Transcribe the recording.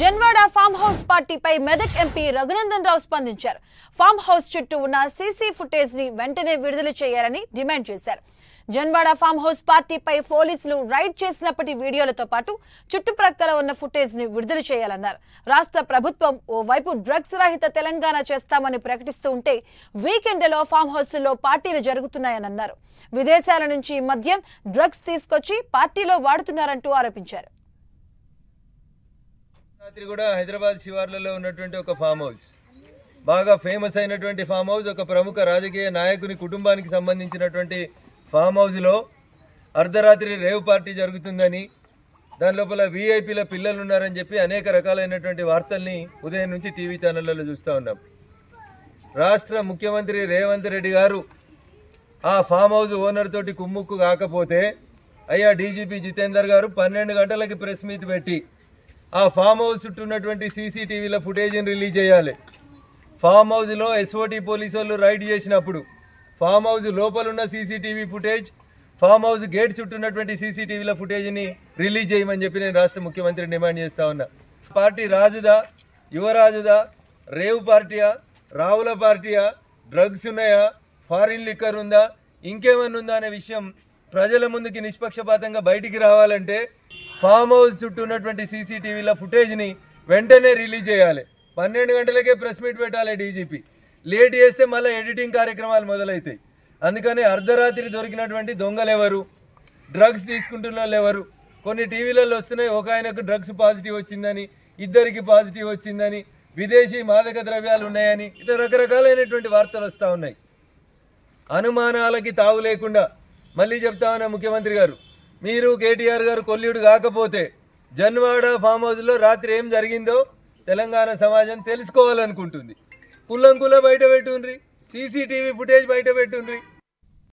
Janwada farm house పార్టీపై Medak MP Raghunandan రావు స్పందించారు form house చుట్టూ ఉన్న సీసీ ఫుటేజ్ ని వెంటనే విడుదల చేయాలని డిమాండ్ చేశారు జన్వాడ ఫామ్ హౌస్ పార్టీపై పోలీసులు రైడ్ చేసినప్పటి వీడియోలతో పాటు చుట్టుప్రక్కల ఉన్న ఫుటేజ్ ని విడుదల చేయాలన్నారు రాష్ట్ర ప్రభుత్వం ఓవైపు డ్రగ్స్ రహిత తెలంగాణ చేస్తామని ప్రకటిస్తూ ఉంటే వీకెండ్లో ఫామ్ హౌస్లో పార్టీలు జరుగుతున్నాయని అన్నారు విదేశాల నుంచి మద్యం డ్రగ్స్ తీసుకొచ్చి పార్టీలో వాడుతున్నారంటూ ఆరోపించారు రాత్రి కూడా హైదరాబాద్ శివార్లలో ఉన్నటువంటి ఒక ఫామ్ హౌస్ బాగా ఫేమస్ అయినటువంటి ఫామ్ హౌస్ ఒక ప్రముఖ రాజకీయ నాయకుని కుటుంబానికి సంబంధించినటువంటి ఫామ్ హౌస్లో అర్ధరాత్రి రేవ్ పార్టీ జరుగుతుందని దాని లోపల వీఐపీల పిల్లలు ఉన్నారని చెప్పి అనేక రకాలైనటువంటి వార్తల్ని ఉదయం నుంచి టీవీ ఛానళ్లలో చూస్తూ ఉన్నాం రాష్ట్ర ముఖ్యమంత్రి రేవంత్ రెడ్డి గారు ఆ ఫామ్ హౌస్ ఓనర్ తోటి కుమ్ముక్కు కాకపోతే అయ్యా డీజీపీ జితేందర్ గారు పన్నెండు గంటలకి ప్రెస్ మీట్ పెట్టి ఆ ఫామ్ హౌస్ చుట్టూ ఉన్నటువంటి సీసీటీవీల ఫుటేజ్ని రిలీజ్ చేయాలి ఫామ్ హౌస్లో ఎస్ఓటీ పోలీసు వాళ్ళు రైడ్ చేసినప్పుడు ఫామ్ హౌస్ లోపల ఉన్న CCTV footage farm house gate చుట్టూ ఉన్నటువంటి సీసీటీవీల ఫుటేజ్ని రిలీజ్ చేయమని చెప్పి నేను రాష్ట్ర ముఖ్యమంత్రిని డిమాండ్ చేస్తా ఉన్నా పార్టీ రాజుదా యువరాజుదా రేవ్ పార్టీయా రావుల పార్టీయా డ్రగ్స్ ఉన్నాయా ఫారిన్ లిక్కర్ ఉందా ఇంకేమన్నా ఉందా అనే విషయం ప్రజల ముందుకి నిష్పక్షపాతంగా బయటికి రావాలంటే ఫామ్ హౌస్ చుట్టూ ఉన్నటువంటి సీసీటీవీల ఫుటేజ్ని వెంటనే రిలీజ్ చేయాలి పన్నెండు గంటలకే ప్రెస్ మీట్ పెట్టాలి డీజీపీ లేట్ చేస్తే మళ్ళీ ఎడిటింగ్ కార్యక్రమాలు మొదలవుతాయి అందుకని అర్ధరాత్రి దొరికినటువంటి దొంగలు ఎవరు డ్రగ్స్ తీసుకుంటున్న వాళ్ళు ఎవరు కొన్ని టీవీలలో వస్తున్నాయి ఒక ఆయనకు డ్రగ్స్ పాజిటివ్ వచ్చిందని ఇద్దరికి పాజిటివ్ వచ్చిందని విదేశీ మాదక ద్రవ్యాలు ఉన్నాయని ఇట్లా రకరకాలైనటువంటి వార్తలు వస్తూ ఉన్నాయి అనుమానాలకి తావు లేకుండా మళ్ళీ చెప్తా ఉన్నా ముఖ్యమంత్రి గారు మీరు కేటీఆర్ గారు కొల్లుడు కాకపోతే జన్వాడ ఫామ్ హౌస్లో రాత్రి ఏం జరిగిందో తెలంగాణ సమాజం తెలుసుకోవాలనుకుంటుంది కుల్లం కుల్ల బయట పెట్టుండ్రి సీసీటీవీ ఫుటేజ్ బయట పెట్టుండ్రి